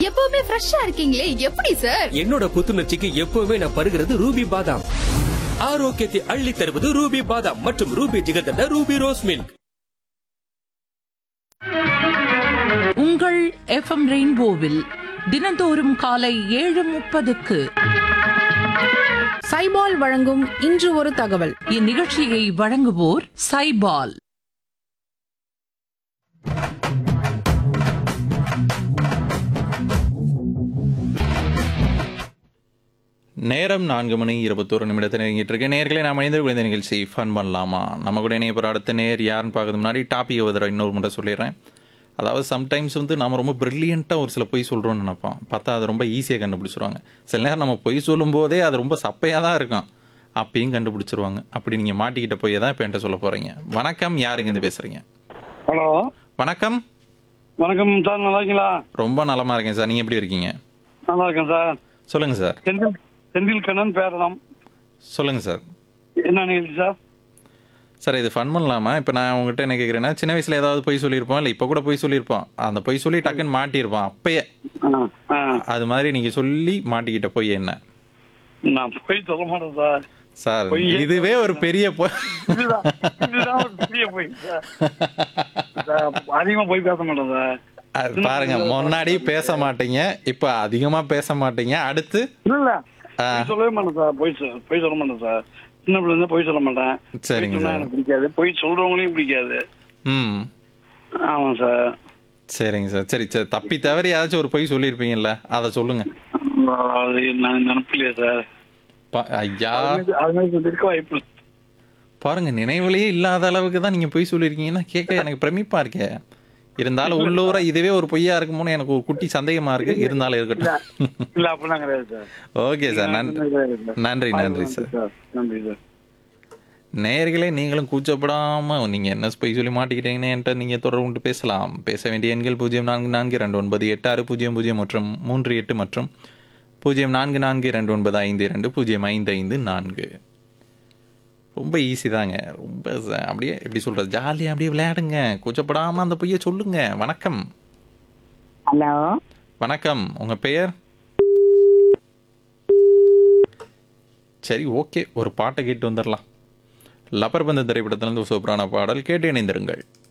எப்பவுமே ஃப்ரெஷ்ஷா இருக்கீங்களே எப்படி சார் என்னோட புத்துணர்ச்சிக்கு எப்பவுமே நான் பருகிறது ரூபி பாதாம் ஆரோக்கியத்தை அள்ளி தருவது ரூபி பாதாம் மற்றும் Ruby jigarthanda Ruby rose milk உங்கள் எஃப்எம் ரெயின்போவில் தினந்தோறும் காலை ஏழு முப்பதுக்கு சைபால் வழங்கும் இன்று ஒரு தகவல் இந்நிகழ்ச்சியை வழங்குவோர் சைபால் நேரம் நான்கு மணி இருபத்தோரு நிமிடத்தில் நெருங்கிட்டு இருக்கு நேர்களை நாம் இணைந்து குழந்தை நிகழ்ச்சி ஃபன் பண்ணலாமா நம்ம கூட இணைய போகிற அடுத்த நேர் யாருன்னு பார்க்கறது முன்னாடி டாபிக் ஒரு தடவை இன்னொரு முறை சொல்லிடுறேன் அதாவது சம்டைம்ஸ் வந்து நம்ம ரொம்ப ப்ரில்லியண்ட்டாக ஒரு சில பொய் சொல்கிறோம்னு நினைப்போம் பார்த்தா அது ரொம்ப ஈஸியாக கண்டுபிடிச்சிருவாங்க சில நேரம் நம்ம பொய் சொல்லும்போதே அது ரொம்ப சப்பையாக தான் இருக்கும் அப்பயும் கண்டுபிடிச்சிருவாங்க அப்படி நீங்கள் மாட்டிக்கிட்ட பொய்யை தான் இப்போ என்கிட்ட சொல்ல போகிறீங்க வணக்கம் யாருங்க இருந்து பேசுகிறீங்க ஹலோ வணக்கம் வணக்கம் சார் நல்லா இருக்கீங்களா ரொம்ப நலமாக இருக்கேன் சார் நீங்கள் எப்படி இருக்கீங்க நல்லா இருக்கேன் சார் சொல்லுங்கள் சார் செந்தில் செந்தில் கண்ணன் பேரலாம் சொல்லுங்கள் சார் என்ன நிகழ்ச்சி சார் சார் இது ஃபன் பண்ணலாமா இப்போ நான் உங்ககிட்ட என்ன கேட்குறேன்னா சின்ன வயசில் ஏதாவது பொய் சொல்லியிருப்போம் இல்லை இப்போ கூட பொய் சொல்லியிருப்போம் அந்த பொய் சொல்லி டக்குன்னு மாட்டியிருப்பான் அப்பயே ஆ ஆ அது மாதிரி நீங்கள் சொல்லி மாட்டிக்கிட்ட பொய் என்ன நான் போய் சொல்ல மாட்டேன் சார் சார் பொய் இதுவே ஒரு பெரிய பொய் இதுதான் இதுதான் ஒரு பெரிய போய் சார் சார், அதிகமா போய் பேச மாட்டேன் சார் அது பாருங்க முன்னாடி பேச மாட்டீங்க இப்போ அதிகமாக பேச மாட்டீங்க அடுத்து இல்ல இல்ல ஆ. பொய் சொல்லவே மாட்டேன் சார் போய் சொல் போய் சொல்ல மாட்டேன் சார் சின்ன பிள்ளை இருந்து போய் சொல்ல மாட்டேன் சரிங்க பொய் சொன்னா சார். எனக்கு பிடிக்காது போய் சொல்றவங்களையும் பிடிக்காது ம் ஆமா சார் சரிங்க சார் சரி சரி தப்பி தவறி ஏதாச்சும் ஒரு பொய் சொல்லியிருப்பீங்கல்ல அதை சொல்லுங்க அது நான் நினைப்பில்லையே சார் பா- ஐயா அது மாதிரி இருக்க வாய்ப்பு இல்லை. பாருங்க நினைவுலயே இல்லாத அளவுக்கு தான் நீங்க பொய் சொல்லியிருக்கீங்கன்னா கேட்க எனக்கு பிரமிப்பா இருக்கே இருந்தாலும் உள்ளூர இதுவே ஒரு பொய்யா இருக்குமோன்னு எனக்கு ஒரு குட்டி சந்தேகமா இருக்கு இருந்தாலும் இருக்கட்டும் இல்ல அப்படிலாம் கிடையாது சார் ஓகே சார் நன்றி நன்றி நன்றி சார் நன்றி சார் நேயர்களே நீங்களும் கூச்சப்படாம நீங்க என்ன பொய் சொல்லி மாட்டிக்கிட்டீங்கன்னு என்கிட்ட நீங்க தொடர்பு கொண்டு பேசலாம் பேச வேண்டிய எண்கள் பூஜ்ஜியம் நான்கு நான்கு ரெண்டு ஒன்பது எட்டு ஆறு பூஜ்ஜியம் பூஜ்ஜியம் மற்றும் மூன்று எட்டு மற்றும் பூஜ்ஜியம் நான்கு நான்கு ரெண்டு ஒன்பது ஐந்து இரண்டு பூஜ்ஜியம் ஐந்து ஐந்து நான்கு ரொம்ப ஈஸி தாங்க ரொம்ப ச- அப்படியே எப்படி சொல்றது ஜாலியாக அப்படியே விளையாடுங்க கூச்சப்படாம அந்த பொய்யை சொல்லுங்க வணக்கம் ஹலோ வணக்கம் உங்க பெயர் சரி ஓகே ஒரு பாட்டை கேட்டு வந்துடலாம் லப்பர் பந்து திரைப்படத்திலிருந்து ஒரு சூப்பரான பாடல் கேட்டு இணைந்திருங்கள்